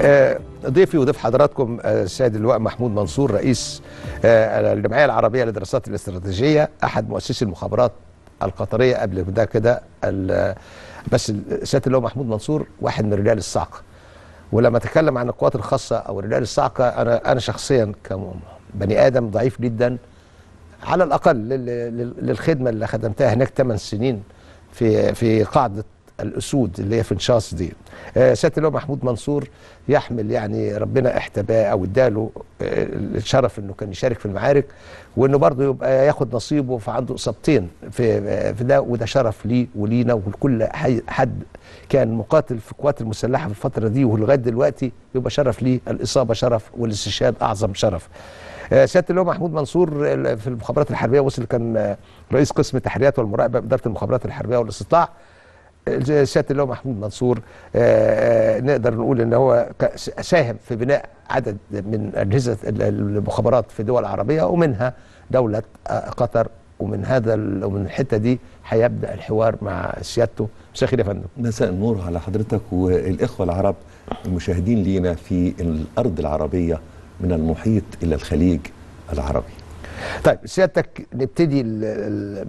آه، ضيفي وضيف حضراتكم آه، السيد اللواء محمود منصور رئيس آه، الجمعيه العربيه للدراسات الاستراتيجيه احد مؤسسي المخابرات القطريه قبل ده كده ال- بس السيد اللواء محمود منصور واحد من رجال الصعقه ولما اتكلم عن القوات الخاصه او رجال الصعقه انا انا شخصيا كبني ادم ضعيف جدا على الاقل لل- لل- للخدمه اللي خدمتها هناك 8 سنين في في قاعده الاسود اللي هي في نشاص دي آه، سياده اللواء محمود منصور يحمل يعني ربنا احتباه او اداله آه، الشرف انه كان يشارك في المعارك وانه برضه يبقى ياخد نصيبه فعنده اصابتين في آه، في ده وده شرف ليه ولينا ولكل حي- حد كان مقاتل في القوات المسلحه في الفتره دي ولغايه دلوقتي يبقى شرف ليه الاصابه شرف والاستشهاد اعظم شرف آه، سياده اللواء محمود منصور ال- في المخابرات الحربيه وصل كان آه، رئيس قسم التحريات والمراقبه باداره المخابرات الحربيه والاستطلاع آه، سياده اللواء محمود منصور آه، آه، نقدر نقول ان هو ك- ساهم في بناء عدد من اجهزه ال- المخابرات في دول عربيه ومنها دوله آه، قطر ومن هذا ال- ومن الحته دي هيبدا الحوار مع سيادته مساء الخير يا فندم مساء النور على حضرتك والإخوة العرب المشاهدين لينا في الأرض العربية من المحيط إلى الخليج العربي طيب سيادتك نبتدي ال- ال-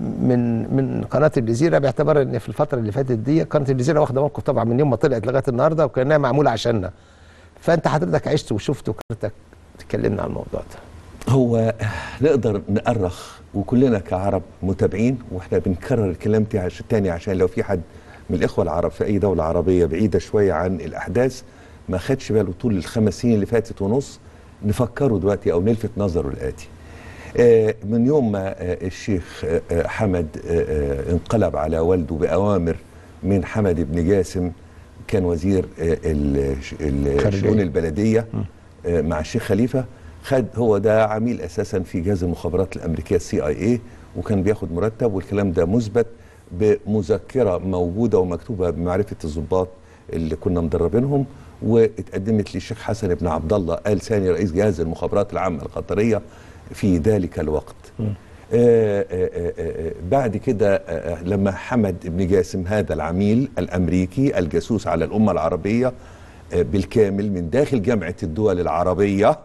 من من قناه الجزيره باعتبار ان في الفتره اللي فاتت دي قناه الجزيره واخده موقف طبعا من يوم ما طلعت لغايه النهارده وكانها معموله عشاننا فانت حضرتك عشت وشفت وكرتك تكلمنا عن الموضوع ده هو نقدر نأرخ وكلنا كعرب متابعين واحنا بنكرر الكلام تي عش- تاني عشان لو في حد من الإخوة العرب في أي دولة عربية بعيدة شوية عن الأحداث ما خدش باله طول الخمس سنين اللي فاتت ونص نفكره دلوقتي أو نلفت نظره الآتي آه، من يوم ما آه، الشيخ آه، آه، حمد آه، آه، انقلب على والده بأوامر من حمد بن جاسم كان وزير آه، ال- ال- خارجية. الشؤون البلدية آه، مع الشيخ خليفة خد هو ده عميل أساسا في جهاز المخابرات الأمريكية السي اي اي وكان بياخد مرتب والكلام ده مثبت بمذكرة موجودة ومكتوبة بمعرفة الضباط اللي كنا مدربينهم واتقدمت للشيخ حسن بن عبد الله آل ثاني رئيس جهاز المخابرات العامة القطرية في ذلك الوقت آه آه آه آه بعد كده آه آه، لما حمد بن جاسم هذا العميل الأمريكي الجاسوس على الأمة العربية آه بالكامل من داخل جامعة الدول العربية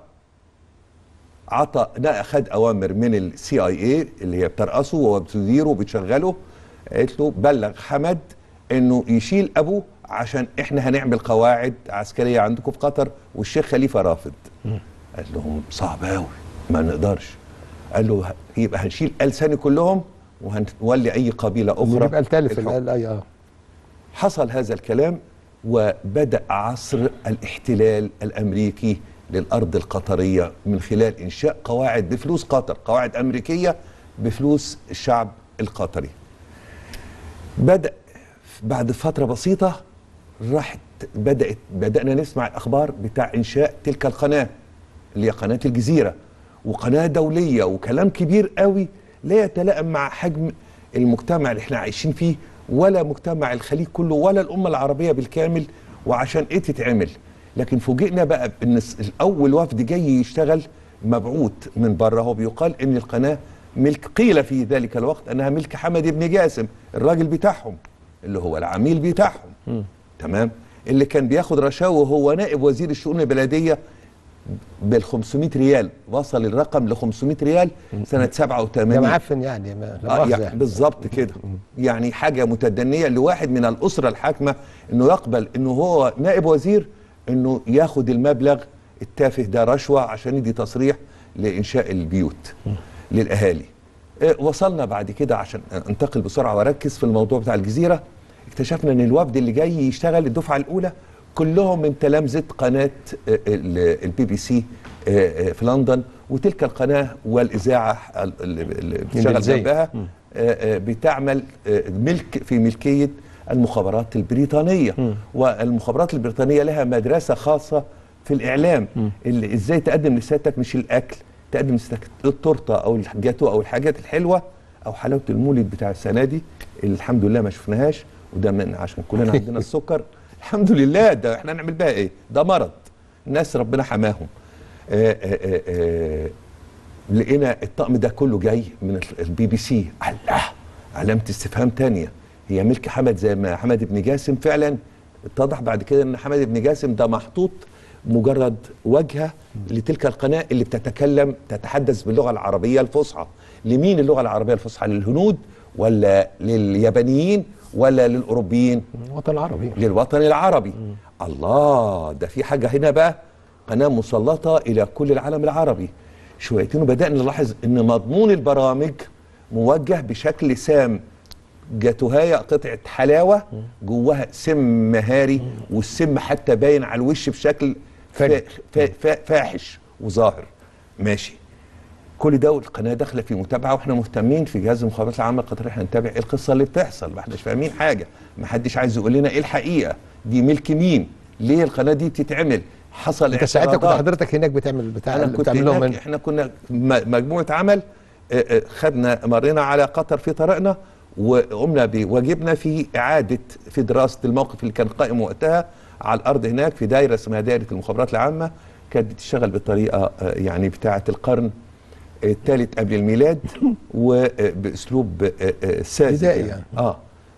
عطى لا اخذ اوامر من السي اي اي اللي هي بترأسه وبتديره وبتشغله قالت له بلغ حمد انه يشيل ابوه عشان احنا هنعمل قواعد عسكريه عندكم في قطر والشيخ خليفه رافض قال لهم صعب قوي ما نقدرش قال له ه- يبقى هنشيل الساني كلهم وهنولي اي قبيله اخرى يبقى الثالث الحكم. ال- اي اه حصل هذا الكلام وبدأ عصر الاحتلال الأمريكي للأرض القطرية من خلال إنشاء قواعد بفلوس قطر قواعد أمريكية بفلوس الشعب القطري بدأ بعد فترة بسيطة راحت بدأت بدأنا نسمع الأخبار بتاع إنشاء تلك القناة اللي هي قناة الجزيرة وقناة دولية وكلام كبير قوي لا يتلائم مع حجم المجتمع اللي احنا عايشين فيه ولا مجتمع الخليج كله ولا الأمة العربية بالكامل وعشان ايه تتعمل لكن فوجئنا بقى ان الس- الاول وفد جاي يشتغل مبعوث من بره هو بيقال ان القناه ملك قيل في ذلك الوقت انها ملك حمد بن جاسم الراجل بتاعهم اللي هو العميل بتاعهم تمام اللي كان بياخد رشاوى وهو نائب وزير الشؤون البلديه بال 500 ريال وصل الرقم ل 500 ريال سنه 87 ده معفن يعني ما لا آه مؤاخذة يعني يعني. بالظبط كده يعني حاجه متدنيه لواحد من الاسره الحاكمه انه يقبل انه هو نائب وزير انه ياخد المبلغ التافه ده رشوه عشان يدي تصريح لانشاء البيوت للاهالي آه، وصلنا بعد كده عشان انتقل بسرعه واركز في الموضوع بتاع الجزيره اكتشفنا ان الوفد اللي جاي يشتغل الدفعه الاولى كلهم من تلامذه قناه آه، ال- البي بي سي آه، آه، في لندن وتلك القناه والاذاعه ال- اللي اللي بتشتغل الإنجليزية. جنبها آه، آه، بتعمل آه، ملك في ملكيه المخابرات البريطانيه والمخابرات البريطانيه لها مدرسه خاصه في الاعلام اللي ازاي تقدم لسيادتك مش الاكل تقدم لسيادتك التورته او الجاتو او الحاجات الحلوه او حلاوه المولد بتاع السنه دي اللي الحمد لله ما شفناهاش وده من عشان كلنا عندنا السكر الحمد لله ده احنا نعمل بقى ايه ده مرض الناس ربنا حماهم آه، آه، آه، آه، لقينا الطقم ده كله جاي من البي بي سي الله علامة استفهام تانية هي ملك حمد زي ما حمد بن جاسم فعلا اتضح بعد كده ان حمد بن جاسم ده محطوط مجرد واجهه لتلك القناه اللي بتتكلم تتحدث باللغه العربيه الفصحى لمين اللغه العربيه الفصحى للهنود ولا لليابانيين ولا للاوروبيين الوطن العربي للوطن العربي الله ده في حاجه هنا بقى قناه مسلطه الى كل العالم العربي شويتين وبدانا نلاحظ ان مضمون البرامج موجه بشكل سام جاتوهاية قطعة حلاوة جواها سم مهاري والسم حتى باين على الوش بشكل فا فا فا فاحش وظاهر ماشي كل ده والقناه داخله في متابعه واحنا مهتمين في جهاز المخابرات العامه القطريه احنا نتابع ايه القصه اللي بتحصل ما احناش فاهمين حاجه ما حدش عايز يقول لنا ايه الحقيقه دي ملك مين ليه القناه دي بتتعمل حصل انت ساعتها كنت اعتراضات. حضرتك هناك بتعمل بتاع انا كنت بتعمل لهم هناك من- احنا كنا م- مجموعه عمل آه، آه، خدنا مرينا على قطر في طريقنا وقمنا بواجبنا في اعاده في دراسه الموقف اللي كان قائم وقتها على الارض هناك في دايره اسمها دايره المخابرات العامه كانت بتشتغل بطريقه آه، يعني بتاعه القرن الثالث قبل الميلاد وباسلوب آه، آه، ساذج بدائي يعني. اه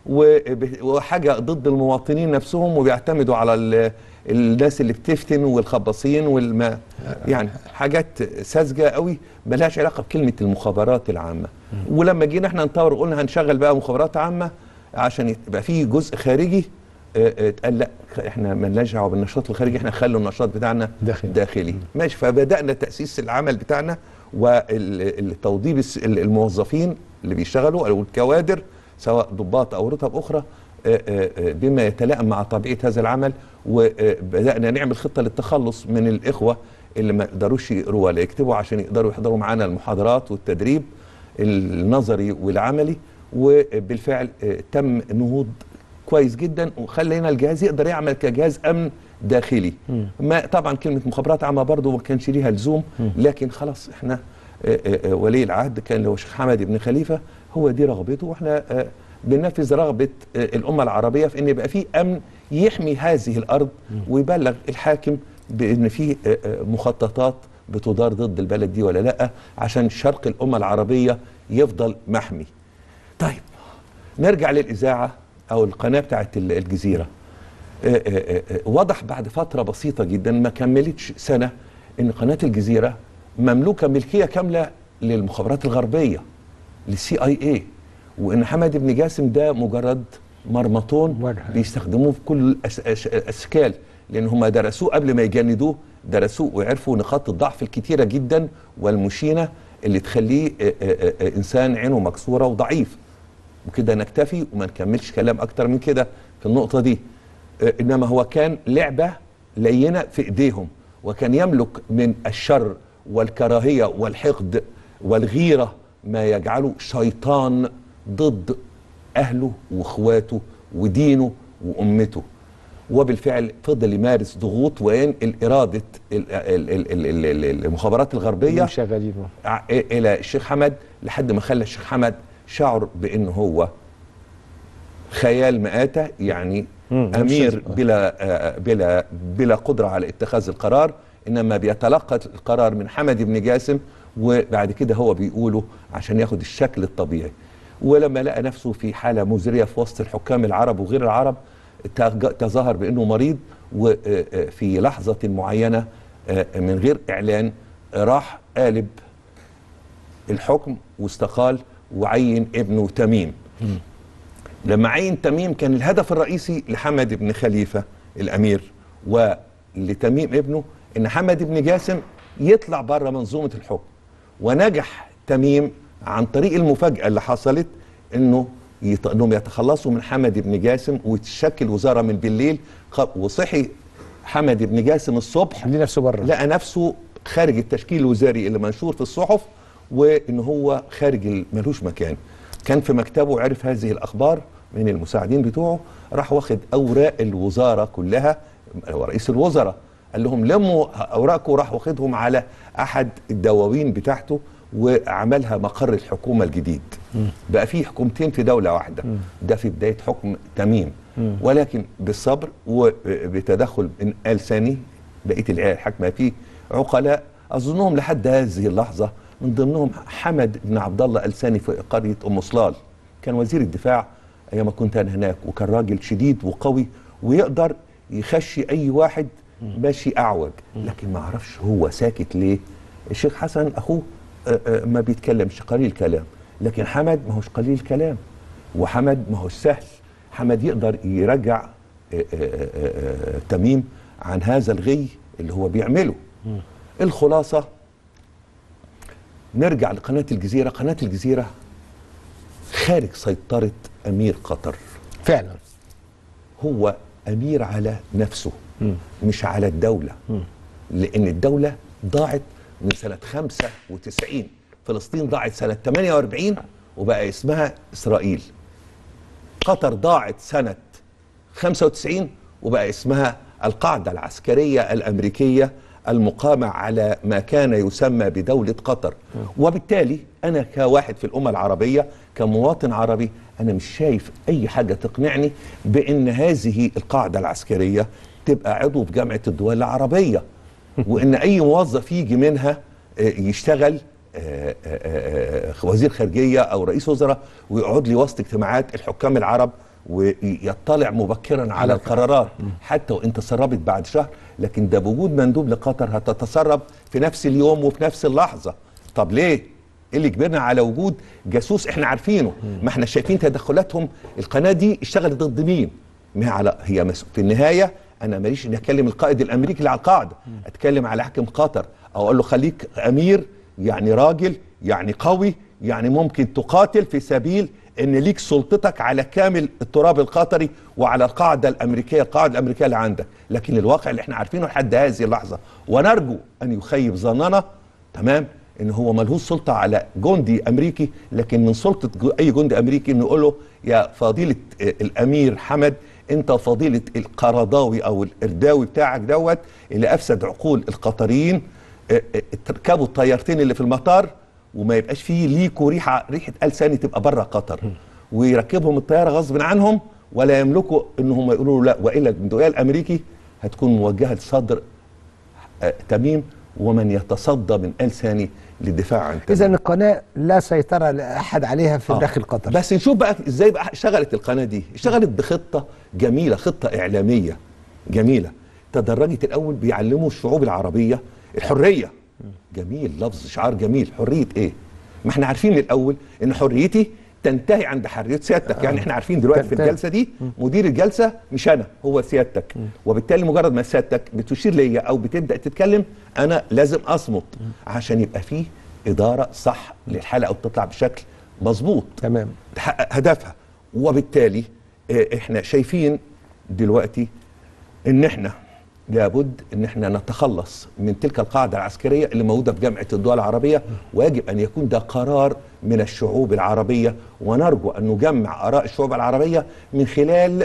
وب- وحاجه ضد المواطنين نفسهم وبيعتمدوا على ال- الناس اللي بتفتن والخباصين والما يعني حاجات ساذجه قوي ملهاش علاقه بكلمه المخابرات العامه ولما جينا احنا نطور قلنا هنشغل بقى مخابرات عامه عشان يبقى في جزء خارجي آه، آه، اتقال لا احنا مالناش دعوه بالنشاط الخارجي احنا نخلي النشاط بتاعنا داخلي. داخلي ماشي فبدانا تاسيس العمل بتاعنا والتوظيف الس- ال- الموظفين اللي بيشتغلوا او الكوادر سواء ضباط او رتب اخرى آه، آه، آه، بما يتلائم مع طبيعه هذا العمل وبدانا نعمل خطه للتخلص من الاخوه اللي ما يقدروش يقروا ولا يكتبوا عشان يقدروا يحضروا معانا المحاضرات والتدريب النظري والعملي وبالفعل آه، تم نهوض كويس جدا وخلينا الجهاز يقدر يعمل كجهاز امن داخلي ما طبعا كلمه مخابرات عامه برضه ما كانش ليها لزوم لكن خلاص احنا آه، آه، آه، ولي العهد كان اللي هو الشيخ حمد بن خليفه هو دي رغبته واحنا آه، بننفذ رغبه آه، الامه العربيه في ان يبقى في امن يحمي هذه الارض ويبلغ الحاكم بان في آه، آه، مخططات بتدار ضد البلد دي ولا لا عشان شرق الامه العربيه يفضل محمي. طيب نرجع للاذاعه او القناه بتاعت ال- الجزيره. آه، آه، آه، وضح بعد فتره بسيطه جدا ما كملتش سنه ان قناه الجزيره مملوكه ملكيه كامله للمخابرات الغربيه للسي اي اي وان حمد بن جاسم ده مجرد مرمطون واجهة. بيستخدموه في كل الأس- أش- الاشكال لان هم درسوه قبل ما يجندوه درسوه وعرفوا نقاط الضعف الكتيره جدا والمشينه اللي تخليه آه، آه، آه، انسان عينه مكسوره وضعيف وكده نكتفي وما نكملش كلام اكتر من كده في النقطه دي آه، انما هو كان لعبه لينه في ايديهم وكان يملك من الشر والكراهيه والحقد والغيره ما يجعله شيطان ضد اهله واخواته ودينه وامته وبالفعل فضل يمارس ضغوط وينقل اراده ال- ال- ال- ال- ال- المخابرات الغربيه شغالين ع- الى الشيخ حمد لحد ما خلى الشيخ حمد شعر بان هو خيال مآتة يعني مم، امير مش- بلا آه، بلا بلا قدره على اتخاذ القرار انما بيتلقى القرار من حمد بن جاسم وبعد كده هو بيقوله عشان ياخد الشكل الطبيعي ولما لقى نفسه في حاله مزريه في وسط الحكام العرب وغير العرب تج- تظاهر بانه مريض وفي لحظه معينه آه، من غير اعلان آه، راح قالب الحكم واستقال وعين ابنه تميم لما عين تميم كان الهدف الرئيسي لحمد بن خليفة الأمير ولتميم ابنه إن حمد بن جاسم يطلع بره منظومة الحكم ونجح تميم عن طريق المفاجأة اللي حصلت إنه يت... إنهم يتخلصوا من حمد بن جاسم وتشكل وزارة من بالليل خ- وصحي حمد بن جاسم الصبح ليه نفسه بره لقى نفسه خارج التشكيل الوزاري اللي منشور في الصحف وان هو خارج ال- ملوش مكان كان في مكتبه عرف هذه الاخبار من المساعدين بتوعه راح واخد اوراق الوزاره كلها هو رئيس الوزراء قال لهم لموا اوراقكم وراح واخدهم على احد الدواوين بتاعته وعملها مقر الحكومه الجديد بقى في حكومتين في دوله واحده ده في بدايه حكم تميم ولكن بالصبر وبتدخل من آل ثاني بقيه العيال الحاكمه فيه عقلاء اظنهم لحد هذه اللحظه من ضمنهم حمد بن عبد الله الثاني في قريه ام صلال كان وزير الدفاع ايام ما كنت انا هناك وكان راجل شديد وقوي ويقدر يخشي اي واحد ماشي اعوج لكن ما اعرفش هو ساكت ليه الشيخ حسن اخوه آه، آه، ما بيتكلمش قليل كلام لكن حمد ما هوش قليل كلام وحمد ما هوش سهل حمد يقدر يرجع آه، آه، آه، آه، تميم عن هذا الغي اللي هو بيعمله الخلاصه نرجع لقناه الجزيره قناه الجزيره خارج سيطره امير قطر فعلا هو امير على نفسه مش على الدوله لان الدوله ضاعت من سنه 95 فلسطين ضاعت سنه 48 وبقى اسمها اسرائيل قطر ضاعت سنه 95 وبقى اسمها القاعده العسكريه الامريكيه المقامه على ما كان يسمى بدوله قطر وبالتالي انا كواحد في الامه العربيه كمواطن عربي انا مش شايف اي حاجه تقنعني بان هذه القاعده العسكريه تبقى عضو في جامعه الدول العربيه وان اي موظف يجي منها آه، يشتغل آه، آه، آه، وزير خارجيه او رئيس وزراء ويقعد لي وسط اجتماعات الحكام العرب ويطلع مبكرا على القرارات حتى وان تسربت بعد شهر لكن ده بوجود مندوب لقطر هتتسرب في نفس اليوم وفي نفس اللحظه طب ليه؟ ايه اللي كبرنا على وجود جاسوس احنا عارفينه ما احنا شايفين تدخلاتهم القناه دي اشتغلت ضد مين؟ ما هي على هي مس... في النهايه انا ماليش اني اتكلم القائد الامريكي اللي على القاعده اتكلم على حاكم قطر او اقول له خليك امير يعني راجل يعني قوي يعني ممكن تقاتل في سبيل ان ليك سلطتك على كامل التراب القطري وعلى القاعده الامريكيه القاعده الامريكيه اللي عندك لكن الواقع اللي احنا عارفينه لحد هذه اللحظه ونرجو ان يخيب ظننا تمام ان هو ملهوش سلطه على جندي امريكي لكن من سلطه جو- اي جندي امريكي انه يقول له يا فضيله آه، الامير حمد انت فضيله القرضاوي او الارداوي بتاعك دوت اللي افسد عقول القطريين آه، آه، تركبوا الطيارتين اللي في المطار وما يبقاش فيه ليكوا ريحه ريحه ألساني تبقى بره قطر ويركبهم الطياره غصب عنهم ولا يملكوا انهم يقولوا له لا والا البندقيه الامريكي هتكون موجهه لصدر آه، تميم ومن يتصدى من آل ثاني للدفاع عن تميم اذا القناه لا سيطره لاحد عليها في آه. داخل قطر بس نشوف بقى ازاي بقى اشتغلت القناه دي اشتغلت بخطه جميله خطه اعلاميه جميله تدرجت الاول بيعلموا الشعوب العربيه الحريه جميل لفظ شعار جميل حريه ايه ما احنا عارفين من الاول ان حريتي تنتهي عند حريه سيادتك يعني احنا عارفين دلوقتي في تنتهي. الجلسه دي مدير الجلسه مش انا هو سيادتك وبالتالي مجرد ما سيادتك بتشير ليا او بتبدا تتكلم انا لازم اصمت عشان يبقى فيه اداره صح للحلقه وتطلع بشكل مظبوط تمام تحقق هدفها وبالتالي آه، احنا شايفين دلوقتي ان احنا لابد ان احنا نتخلص من تلك القاعده العسكريه اللي موجوده في جامعه الدول العربيه ويجب ان يكون ده قرار من الشعوب العربيه ونرجو ان نجمع اراء الشعوب العربيه من خلال ال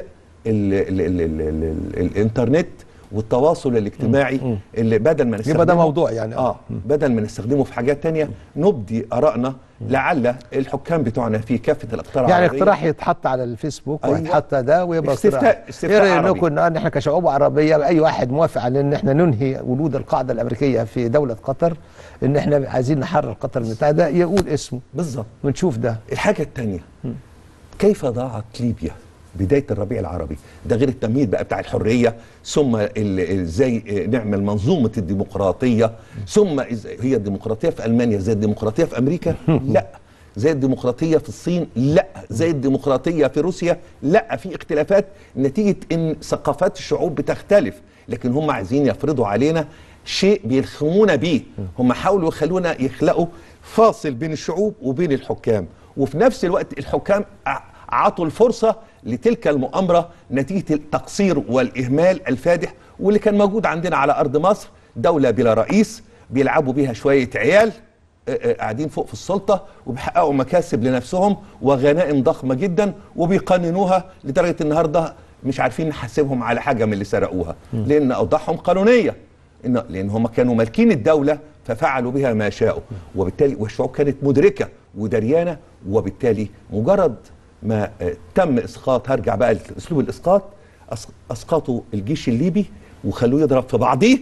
ال ال ال ال ال الانترنت والتواصل الاجتماعي اللي بدل ما يبقى ده نستخدمه- موضوع يعني. اه بدل ما نستخدمه في حاجات تانية نبدي ارائنا لعل الحكام بتوعنا في كافه الاقطار يعني العربية اقتراح يتحط على الفيسبوك أيوة. ويتحط ده ويبقى استفتاء- اقتراح. استفتاء ايه عربي. رايكم ان إن احنا كشعوب عربيه اي واحد موافق على ان احنا ننهي وجود القاعده الامريكيه في دوله قطر ان احنا عايزين نحرر قطر من بتاع ده يقول اسمه بالظبط ونشوف ده الحاجه الثانيه كيف ضاعت ليبيا بدايه الربيع العربي ده غير التمهيد بقى بتاع الحريه ثم ال- ازاي نعمل منظومه الديمقراطيه ثم إز- هي الديمقراطيه في المانيا زي الديمقراطيه في امريكا لا زي الديمقراطيه في الصين لا زي الديمقراطيه في روسيا لا في اختلافات نتيجه ان ثقافات الشعوب بتختلف لكن هم عايزين يفرضوا علينا شيء بيلخمونا بيه هم حاولوا يخلونا يخلقوا فاصل بين الشعوب وبين الحكام وفي نفس الوقت الحكام ع- عطوا الفرصة لتلك المؤامرة نتيجة التقصير والإهمال الفادح واللي كان موجود عندنا على أرض مصر دولة بلا رئيس بيلعبوا بيها شوية عيال آه، آه، قاعدين فوق في السلطة وبيحققوا مكاسب لنفسهم وغنائم ضخمة جدا وبيقننوها لدرجة النهاردة مش عارفين نحاسبهم على حاجة من اللي سرقوها لأن أوضاعهم قانونية إن لان هم كانوا مالكين الدوله ففعلوا بها ما شاءوا وبالتالي والشعوب كانت مدركه ودريانه وبالتالي مجرد ما آه، تم اسقاط هرجع بقى لاسلوب الاسقاط أس- اسقطوا الجيش الليبي وخلوه يضرب في بعضيه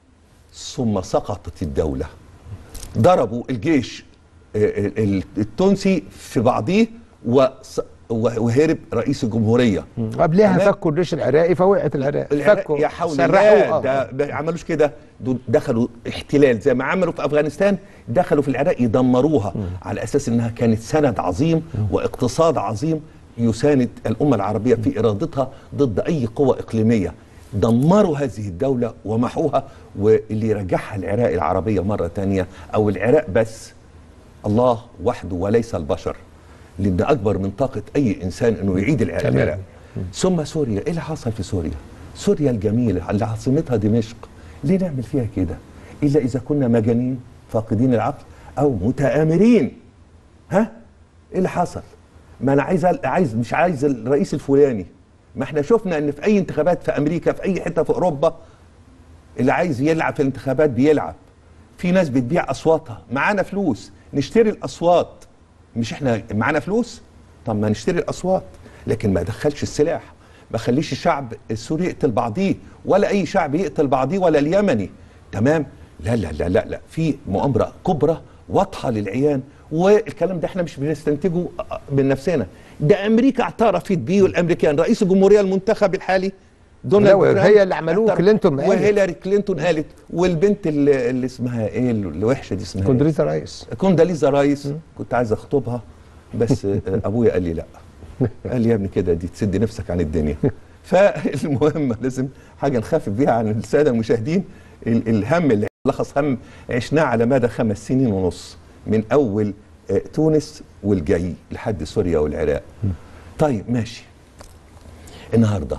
ثم سقطت الدوله ضربوا الجيش آه، ال- التونسي في بعضيه و- وهرب رئيس الجمهوريه قبلها تمام؟ فكوا الجيش العراقي فوقعت العراق العراق فكوا يا حول سرحوا الله آه. ده ما عملوش كده دول دخلوا احتلال زي ما عملوا في افغانستان دخلوا في العراق يدمروها على اساس انها كانت سند عظيم واقتصاد عظيم يساند الامه العربيه في ارادتها ضد اي قوه اقليميه دمروا هذه الدوله ومحوها واللي رجعها العراق العربيه مره تانية او العراق بس الله وحده وليس البشر لان اكبر من طاقه اي انسان انه يعيد الع- تمام. العراق ثم سوريا ايه اللي حصل في سوريا سوريا الجميله اللي عاصمتها دمشق ليه نعمل فيها كده الا اذا كنا مجانين فاقدين العقل او متآمرين ها ايه اللي حصل ما انا عايز عايز مش عايز الرئيس الفلاني ما احنا شفنا ان في اي انتخابات في امريكا في اي حته في اوروبا اللي عايز يلعب في الانتخابات بيلعب في ناس بتبيع اصواتها معانا فلوس نشتري الاصوات مش احنا معانا فلوس طب ما نشتري الاصوات لكن ما دخلش السلاح ما خليش الشعب السوري يقتل بعضيه ولا اي شعب يقتل بعضيه ولا اليمني تمام لا لا لا لا لا في مؤامره كبرى واضحه للعيان والكلام ده احنا مش بنستنتجه من نفسنا ده امريكا اعترفت بيه والامريكان رئيس الجمهوريه المنتخب الحالي دونالد لا، ترامب هي اللي عملوه، اعترف. كلينتون قالت. وهيلاري كلينتون قالت والبنت اللي, اللي اسمها ايه اللي وحشه دي اسمها إيه؟ كوندريتا رايس كونداليزا رايس كنت عايز اخطبها بس آه، ابويا قال لي لا قال لي يا ابني كده دي تسد نفسك عن الدنيا فالمهم لازم حاجه نخفف بيها عن الساده المشاهدين ال- الهم اللي لخص هم عشناه على مدى خمس سنين ونص من اول آه، تونس والجاي لحد سوريا والعراق طيب ماشي النهارده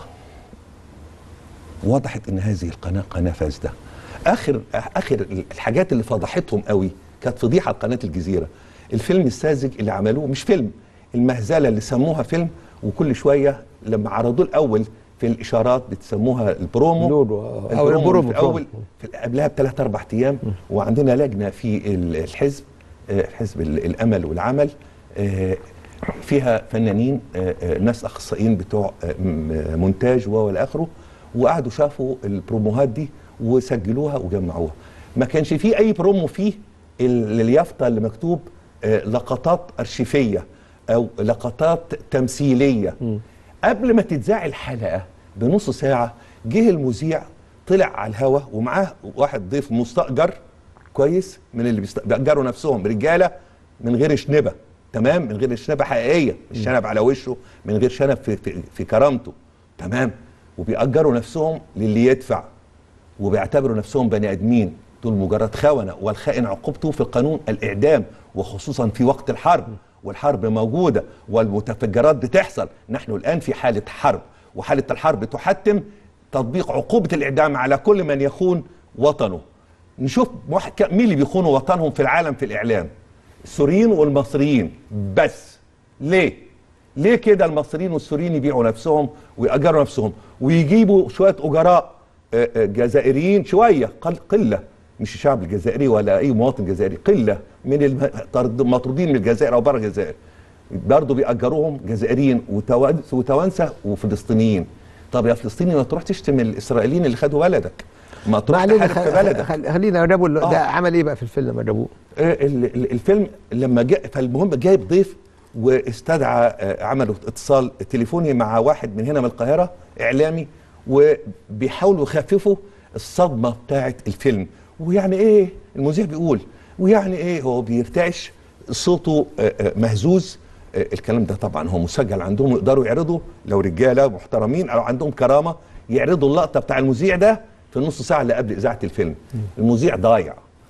وضحت ان هذه القناه قناه فاسده اخر اخر الحاجات اللي فضحتهم قوي كانت فضيحه قناه الجزيره الفيلم الساذج اللي عملوه مش فيلم المهزله اللي سموها فيلم وكل شويه لما عرضوه الاول في الاشارات بتسموها البرومو لولو، آه. أو البرومو، في الاول برومو. في قبلها بثلاث اربع ايام وعندنا لجنه في ال- الحزب آه، حزب ال- الامل والعمل آه، فيها فنانين آه، آه، ناس اخصائيين بتوع آه، م- مونتاج والى اخره وقعدوا شافوا البروموهات دي وسجلوها وجمعوها ما كانش فيه اي برومو فيه ال- اليافطه اللي مكتوب آه، لقطات ارشيفيه او لقطات تمثيليه قبل ما تتذاع الحلقه بنص ساعه جه المذيع طلع على الهوا ومعاه واحد ضيف مستاجر كويس من اللي بيست- بيأجروا نفسهم رجاله من غير شنبه تمام من غير شنبه حقيقيه مش شنب على وشه من غير شنب في, في, في كرامته تمام وبيأجروا نفسهم للي يدفع وبيعتبروا نفسهم بني ادمين دول مجرد خونه والخائن عقوبته في القانون الاعدام وخصوصا في وقت الحرب والحرب موجوده والمتفجرات بتحصل نحن الان في حاله حرب وحاله الحرب تحتم تطبيق عقوبه الاعدام على كل من يخون وطنه نشوف واحد كا- مين اللي بيخونوا وطنهم في العالم في الاعلام السوريين والمصريين بس ليه ليه كده المصريين والسوريين يبيعوا نفسهم ويأجروا نفسهم ويجيبوا شويه اجراء آه، آه، جزائريين شويه قل قله مش الشعب الجزائري ولا اي مواطن جزائري قله من الم- المطرودين من الجزائر او بره الجزائر برضه بيأجروهم جزائريين وتوانس- وتوانسه وفلسطينيين طب يا فلسطيني ما تروح تشتم الاسرائيليين اللي خدوا بلدك ما تروح ما علينا تحارب في خ- بلدك خ- خلينا جابوا ال- آه. ده عمل ايه بقى في الفيلم لما جابوه آه، ال- ال- الفيلم لما جاء فالمهم جايب ضيف واستدعى آه، عملوا اتصال تليفوني مع واحد من هنا من القاهره اعلامي وبيحاولوا يخففوا الصدمه بتاعه الفيلم ويعني ايه المذيع بيقول ويعني ايه هو بيرتعش صوته آه، آه، مهزوز آه، الكلام ده طبعا هو مسجل عندهم يقدروا يعرضوا لو رجاله محترمين او عندهم كرامه يعرضوا اللقطه بتاع المذيع ده في النص ساعه اللي قبل اذاعه الفيلم المذيع ضايع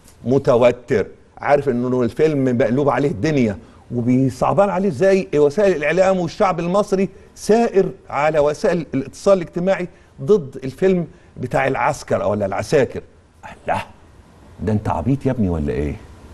متوتر عارف انه الفيلم مقلوب عليه الدنيا وبيصعبان عليه ازاي وسائل الاعلام والشعب المصري سائر على وسائل الاتصال الاجتماعي ضد الفيلم بتاع العسكر او ولا العساكر لا ده انت عبيط يا ابني ولا ايه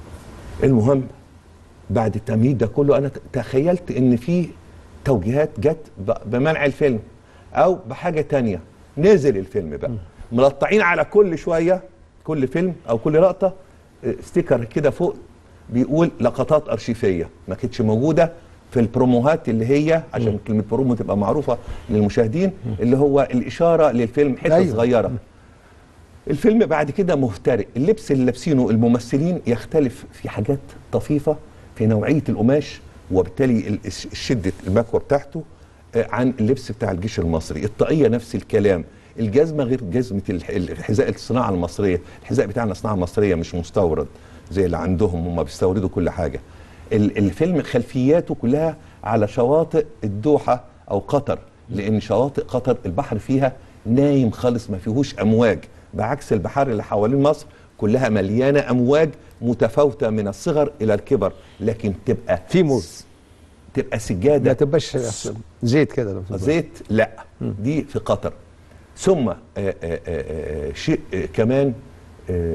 المهم بعد التمهيد ده كله انا تخيلت ان في توجيهات جت ب- بمنع الفيلم او بحاجه تانية نزل الفيلم بقى ملطعين على كل شويه كل فيلم او كل لقطه اه، ستيكر كده فوق بيقول لقطات ارشيفيه ما كانتش موجوده في البروموهات اللي هي عشان كلمه برومو تبقى معروفه للمشاهدين اللي هو الاشاره للفيلم حته أيوة. أيوة. صغيره الفيلم بعد كده مفترق اللبس اللي لابسينه الممثلين يختلف في حاجات طفيفة في نوعية القماش وبالتالي ال- الش- شده المكوى بتاعته آه، عن اللبس بتاع الجيش المصري الطاقيه نفس الكلام الجزمه غير جزمه الح- الحذاء الصناعه المصريه الحذاء بتاعنا صناعه مصريه مش مستورد زي اللي عندهم هم بيستوردوا كل حاجه ال- الفيلم خلفياته كلها على شواطئ الدوحه او قطر لان شواطئ قطر البحر فيها نايم خالص ما فيهوش امواج بعكس البحار اللي حوالين مصر كلها مليانه امواج متفاوته من الصغر الى الكبر لكن تبقى في موج. تبقى ما سجاده تبقاش زيت كده لو تبقى. زيت لا دي في قطر ثم آه، آه، آه، آه، شيء آه، كمان آه،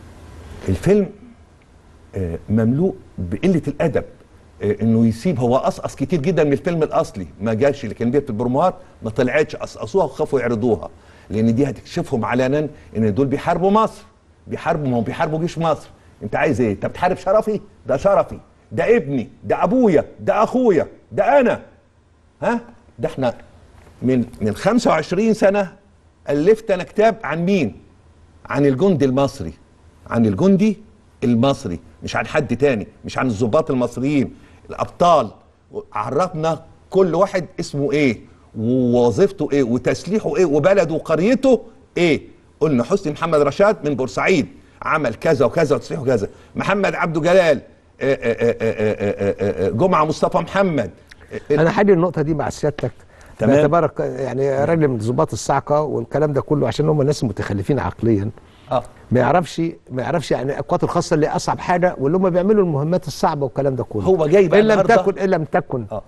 الفيلم آه، مملوء بقله الادب آه، انه يسيب هو قصقص كتير جدا من الفيلم الاصلي ما جاش اللي كان بيه في البروموهات ما طلعتش قصقصوها وخافوا يعرضوها لان دي هتكشفهم علنا ان دول بيحاربوا مصر بيحاربوا ما هم بيحاربوا جيش مصر انت عايز ايه انت بتحارب شرفي ده شرفي ده ابني ده ابويا ده اخويا ده انا ها ده احنا من من 25 سنه الفت انا كتاب عن مين عن الجندي المصري عن الجندي المصري مش عن حد تاني مش عن الضباط المصريين الابطال عرفنا كل واحد اسمه ايه ووظيفته ايه وتسليحه ايه وبلده وقريته ايه قلنا حسني محمد رشاد من بورسعيد عمل كذا وكذا وتسليحه كذا محمد عبده جلال آه، آه، آه، آه، آه، آه، جمعه مصطفى محمد آه، انا حالي النقطه دي مع سيادتك تمام. باعتبارك يعني راجل من ضباط الصاعقه والكلام ده كله عشان هم ناس متخلفين عقليا اه ما يعرفش ما يعرفش يعني القوات الخاصه اللي اصعب حاجه واللي هم بيعملوا المهمات الصعبه والكلام ده كله هو جاي بقى ان لم النهاردة- تكن ان لم تكن اه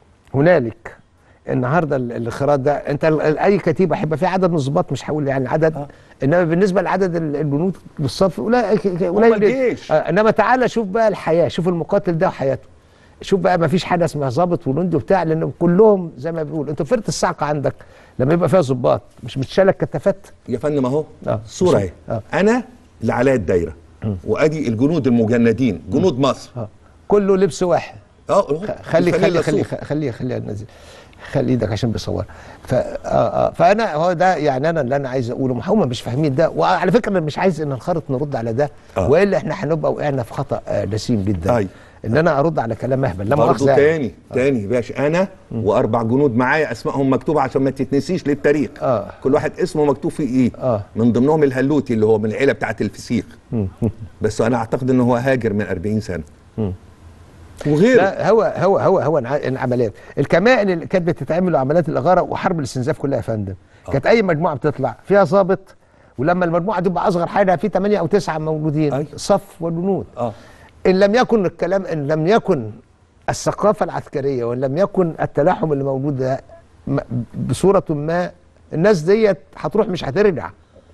هنالك النهارده ال- الانخراط ده انت ال- ال- اي كتيبه هيبقى فيها عدد من الضباط مش هقول يعني عدد آه. انما بالنسبه لعدد ال- الجنود بالصف قليل ك- ك- قليل جدا. الجيش. آه انما تعالى شوف بقى الحياه شوف المقاتل ده وحياته شوف بقى ما فيش حاجه اسمها ضابط وجندي وبتاع لان كلهم زي ما بيقول انت فرقه الصعقه عندك لما يبقى فيها ضباط مش متشالك كتافات يا فندم اهو آه. صوره اهي آه. انا اللي عليا الدايره وادي الجنود المجندين جنود مصر اه كله لبس واحد اه خ- خلي الفانيلا خلي خلي سوق. خلي خلي نزل خلي ايدك عشان بيصور ف آه آه فانا هو ده يعني انا اللي انا عايز اقوله ما هم مش فاهمين ده وعلى فكره انا مش عايز ان ننخرط نرد على ده آه. والا احنا هنبقى وقعنا في خطا آه جسيم جدا أي. ان انا ارد على كلام اهبل لا برضه مؤاخذه يعني. تاني تاني باشا انا واربع جنود معايا اسمائهم مكتوبه عشان ما تتنسيش للتاريخ آه. كل واحد اسمه مكتوب فيه ايه آه. من ضمنهم الهلوتي اللي هو من العيله بتاعت الفسيخ بس انا اعتقد ان هو هاجر من 40 سنه وغيره لا هو هو هو هو انع- انعمليات الكمائن اللي كانت بتتعمل عمليات الاغاره وحرب الاستنزاف كلها يا فندم كانت اي مجموعه بتطلع فيها ضابط ولما المجموعه تبقى اصغر حاجه في 8 او 9 موجودين أي. صف وجنود اه ان لم يكن الكلام ان لم يكن الثقافه العسكريه وان لم يكن التلاحم اللي موجود ده م- بصوره ما الناس ديت هتروح مش هترجع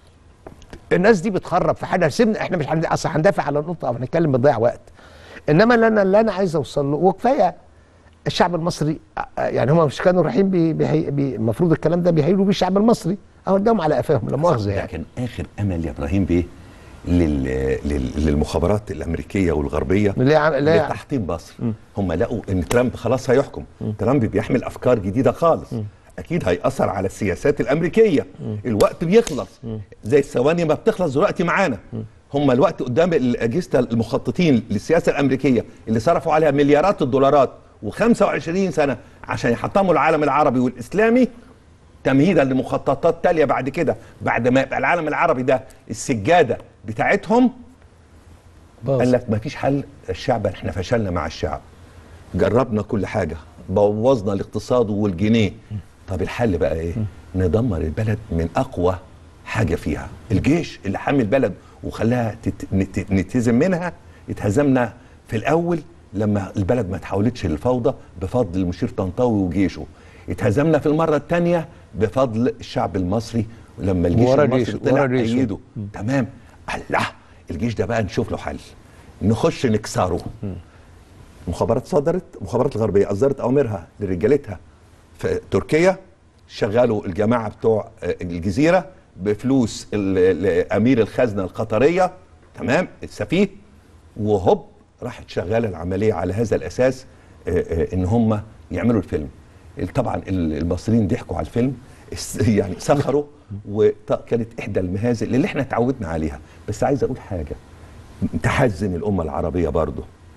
الناس دي بتخرب في حاجه سيبنا احنا مش هند- اصل هندافع على النقطه او هنتكلم بنضيع وقت انما اللي انا اللي انا عايز اوصل له وكفايه الشعب المصري آه، يعني هم مش كانوا رايحين بي- بيهي- بي- المفروض الكلام ده بيهيلوا بيه الشعب المصري اهو قدامهم على قفاهم لا مؤاخذه ده يعني كان اخر امل يا ابراهيم بيه لل... لل... للمخابرات الامريكيه والغربيه اللي هي عم- اللي هي- لتحطيم مصر هم لقوا ان ترامب خلاص هيحكم ترامب بيحمل افكار جديده خالص اكيد هياثر على السياسات الامريكيه الوقت بيخلص زي الثواني ما بتخلص دلوقتي معانا هم الوقت قدام الاجهزه المخططين للسياسه الامريكيه اللي صرفوا عليها مليارات الدولارات و25 سنه عشان يحطموا العالم العربي والاسلامي تمهيدا لمخططات تاليه بعد كده بعد ما يبقى العالم العربي ده السجاده بتاعتهم باظ. قال لك ما فيش حل الشعب احنا فشلنا مع الشعب جربنا كل حاجه بوظنا الاقتصاد والجنيه طب الحل بقى ايه ندمر البلد من اقوى حاجه فيها الجيش اللي حامي البلد وخلاها تت... نت... نتهزم منها اتهزمنا في الاول لما البلد ما تحولتش للفوضى بفضل المشير طنطاوي وجيشه اتهزمنا في المره الثانيه بفضل الشعب المصري لما الجيش ورا المصري جيشه، طلع ورا جيشه. ايده تمام الله الجيش ده بقى نشوف له حل نخش نكسره المخابرات صدرت المخابرات الغربيه اصدرت اوامرها لرجالتها في تركيا شغلوا الجماعه بتوع آه، الجزيره بفلوس ال- ال- امير الخزنه القطريه تمام السفيه وهوب راحت شغاله العمليه على هذا الاساس آه، آه، ان هم يعملوا الفيلم طبعا ال- المصريين ضحكوا على الفيلم اس- يعني سخروا وكانت احدى المهازل اللي احنا اتعودنا عليها بس عايز اقول حاجه تحزن الامه العربيه برضه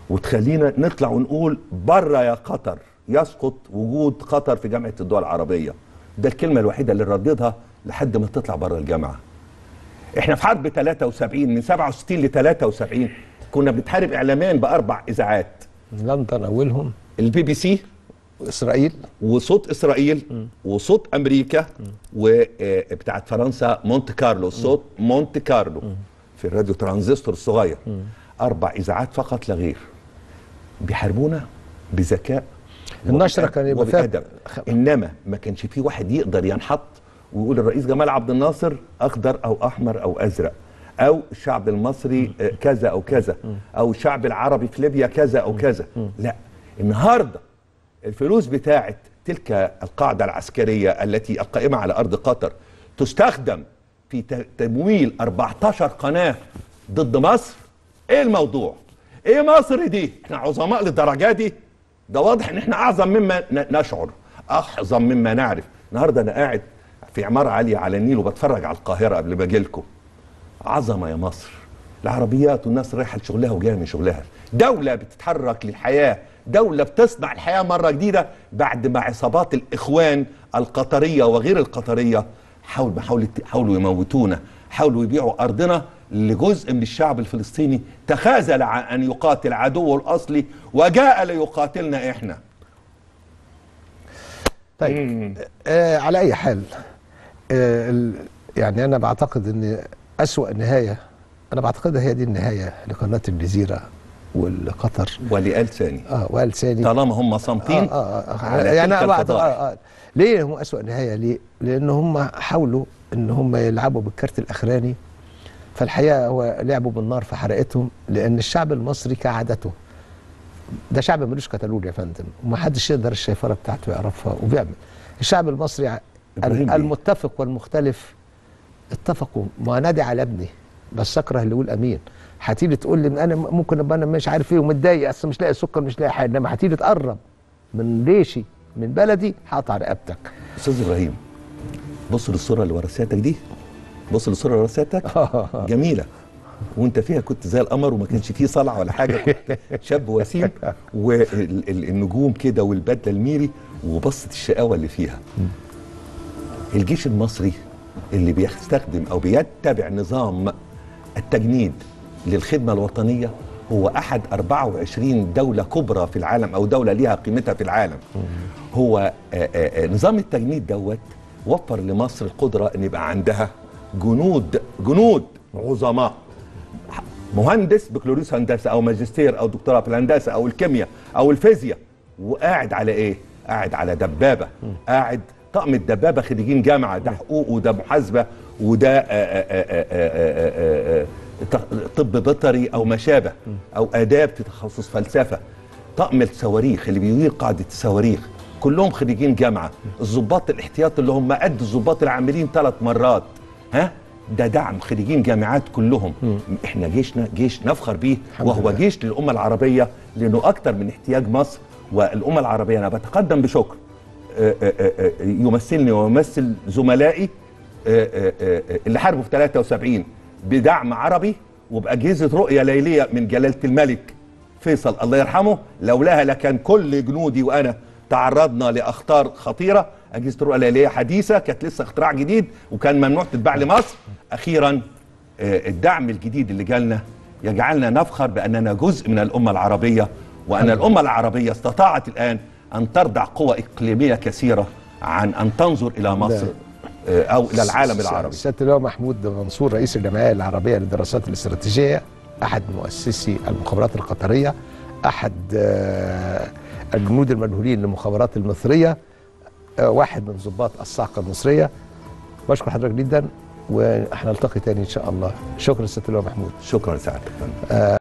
وتخلينا نطلع ونقول بره يا قطر يسقط وجود قطر في جامعه الدول العربيه ده الكلمه الوحيده اللي رددها لحد ما تطلع بره الجامعه احنا في حرب 73 من 67 ل 73 كنا بنتحارب اعلاميا باربع اذاعات لندن اولهم البي بي سي اسرائيل وصوت اسرائيل وصوت امريكا وبتاعت فرنسا مونت كارلو صوت مونت كارلو في الراديو ترانزستور الصغير اربع اذاعات فقط لا غير بيحاربونا بذكاء النشرة وبأدب- كان يبقى فيها وبأدب. خ- انما ما كانش في واحد يقدر ينحط ويقول الرئيس جمال عبد الناصر اخضر او احمر او ازرق او الشعب المصري آه، كذا او كذا او الشعب العربي في ليبيا كذا او كذا لا النهارده الفلوس بتاعت تلك القاعده العسكريه التي القائمه على ارض قطر تستخدم في ت- تمويل 14 قناه ضد مصر ايه الموضوع ايه مصر دي احنا عظماء للدرجه دي ده واضح ان احنا اعظم مما ن- نشعر اعظم مما نعرف النهارده انا قاعد في عماره عاليه على النيل وبتفرج على القاهره قبل ما اجي لكم عظمه يا مصر العربيات والناس رايحه لشغلها وجايه من شغلها دوله بتتحرك للحياه دوله بتصنع الحياه مره جديده بعد ما عصابات الاخوان القطريه وغير القطريه حاول حاولوا حاولوا يموتونا حاولوا يبيعوا ارضنا لجزء من الشعب الفلسطيني تخاذل عن ان يقاتل عدوه الاصلي وجاء ليقاتلنا احنا طيب آه على اي حال آه ال- يعني انا بعتقد ان اسوا نهايه انا بعتقدها هي دي النهايه لقناه الجزيره والقطر ولآل ثاني اه وقال ثاني طالما هم صامتين آه آه آه على يعني تلك أنا بعد الفضائح. آه آه ليه هم أسوأ نهاية ليه؟ لأن هم حاولوا إن هم يلعبوا بالكارت الأخراني فالحقيقة هو لعبوا بالنار في حرقتهم لأن الشعب المصري كعادته ده شعب ملوش كتالوج يا فندم ومحدش يقدر الشيفرة بتاعته يعرفها وبيعمل الشعب المصري ع- إبراهيم بيه. المتفق والمختلف اتفقوا ما نادي على ابني بس اكره اللي يقول امين هتيجي تقول لي انا ممكن ابقى انا مش عارف ايه ومتضايق اصل مش لاقي سكر مش لاقي حاجه انما هتيجي تقرب من ليشي من بلدي هقطع رقبتك استاذ ابراهيم بص للصوره اللي ورا سيادتك دي بص للصوره اللي ورا سيادتك جميله وانت فيها كنت زي القمر وما كانش فيه صلع ولا حاجه كنت شاب وسيم والنجوم كده والبدله الميري وبصت الشقاوه اللي فيها الجيش المصري اللي بيستخدم او بيتبع نظام التجنيد للخدمه الوطنيه هو احد 24 دوله كبرى في العالم او دوله ليها قيمتها في العالم هو آه، آه، آه، نظام التجنيد دوت وفر لمصر القدره ان يبقى عندها جنود جنود عظماء مهندس بكالوريوس هندسه او ماجستير او دكتوراه في الهندسه او الكيمياء او الفيزياء وقاعد على ايه؟ قاعد على دبابه قاعد طقم الدبابه خريجين جامعه ده حقوق وده محاسبه وده آه، آه، آه، آه، آه، آه، آه، طب بيطري او ما شابه او اداب في تخصص فلسفه طقم الصواريخ اللي بيدير قاعده الصواريخ كلهم خريجين جامعه الضباط الاحتياط اللي هم قد الضباط العاملين ثلاث مرات ها ده دعم خريجين جامعات كلهم احنا جيشنا جيش نفخر بيه الحمد وهو لله. جيش للامه العربيه لانه اكتر من احتياج مصر والامه العربيه انا بتقدم بشكر آه، آه، آه، يمثلني ويمثل زملائي آه، آه، آه، اللي حاربوا في 73 بدعم عربي وباجهزه رؤيه ليليه من جلاله الملك فيصل الله يرحمه لولاها لكان كل جنودي وانا تعرضنا لاخطار خطيره اجهزه الرؤيه الليليه حديثه كانت لسه اختراع جديد وكان ممنوع تتباع لمصر اخيرا آه، الدعم الجديد اللي جالنا يجعلنا نفخر باننا جزء من الامه العربيه وان الامه العربيه استطاعت الان ان تردع قوى اقليميه كثيره عن ان تنظر الى مصر آه، او الى العالم العربي سياده اللواء محمود منصور رئيس الجمعيه العربيه للدراسات الاستراتيجيه احد مؤسسي المخابرات القطريه احد آه، الجنود المجهولين للمخابرات المصريه آه، واحد من ضباط الصاعقه المصريه بشكر حضرتك جدا واحنا نلتقي تاني ان شاء الله شكرا سياده اللواء محمود شكرا لسعادتك